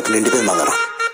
కడుపు నిండిపోయింది బంగారం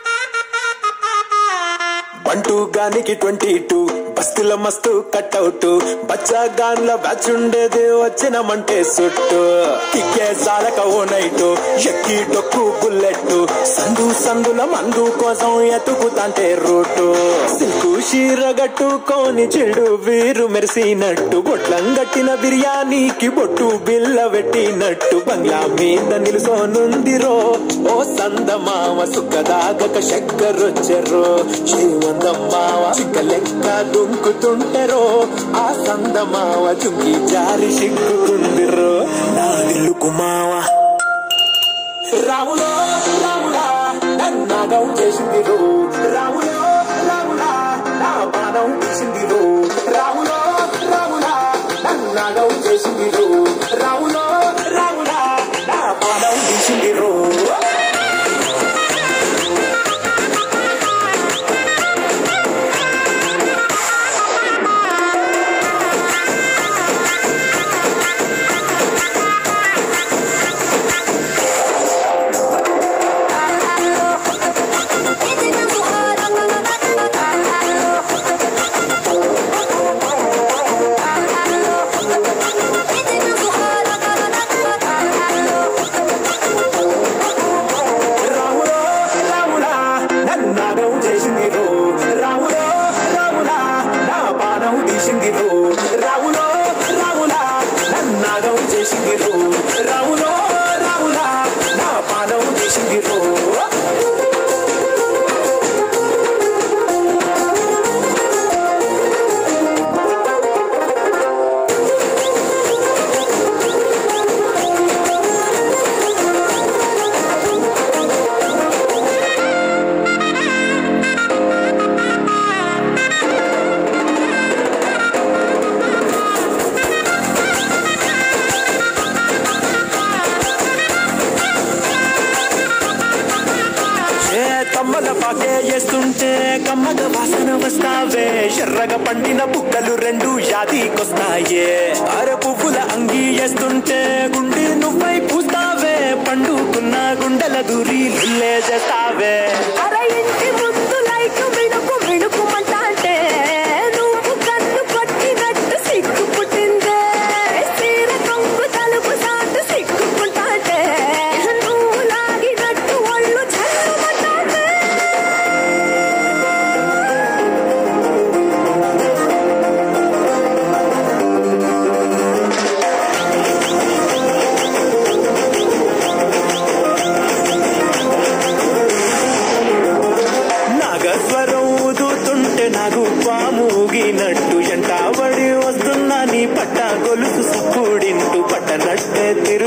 బంటూ గానికి ట్వంటీ టూ బస్తుల మస్తు కట్అవుట్ బచ్చా గాన్ల బ్యాచ్ ఉండేది వచ్చినమంటే సుట్టు కిక్కే సాలక ఓ నైట్ ఎక్కి డొక్కు బుల్లెట్ సందు సందుల మందు కోసం ఎతుకుతాంటే రూటు సిల్కు షీర గట్టుకొని చెడు వీరు మెరిసినట్టు బొట్లం గట్టిన బిర్యానీకి బొట్టు బిల్ల పెట్టినట్టు బంగ్లా మీద నిలుసోనుందిరో ఓ సందమామ సుఖదాగక చక్కరొచ్చెరో శ్రీమందమ్మావ చిక్క లెక్క దుంకుతుంటెరో ఆ సందమావ చుంకి జారి సిగ్గుకుందిరో నా ఇల్లుకు మావ రాములో రాములా నన్నాగం చేసిందిరో రాములో రాములా నా బాణం తీసిందిరో రాములో రాములా నన్నాగం చేసిందిరో రాములో రాములా నా బాణం తీసిందిరో రాములో రాములా నన్నాగం చేసిందిరో రాములో రాములా నా పానం తీసిందిరో రాములో రాములా నన్నాగం చేసిందిరో రాములో రాములా నా పానం తీసిందిరో ఏ తమ్మల పాకే వేస్తుంటే కమ్మగ వాసన వస్తావే ఎర్రగా పండిన బుక్కలు రెండు యాదికొస్తాయే అర పువ్వుల అంగి వేస్తుంటే గుండె నువ్వై పూస్తావే పండుకున్న గుండెల దూరి లుల్లే చేస్తావే అర ఇంటి ముందు లైట్ మిణుకు మిణుకుమంటాంటే నువ్వు కన్ను కొట్టినట్టు సిగ్గు పుట్టిందే చీర కొంగు తలుపు సాటు సిగ్గుకుంటాంటే నువ్వు లాగినట్టు ఒళ్ళు చల్లమంటాంటే నాగస్వరం ఊదుతుంటే నాకు పాముగినట్టు ఎంటాబడి వస్తున్నా నీ పట్ట గొలుసు సుక్కుడింటూ పట్టనట్టే తిరు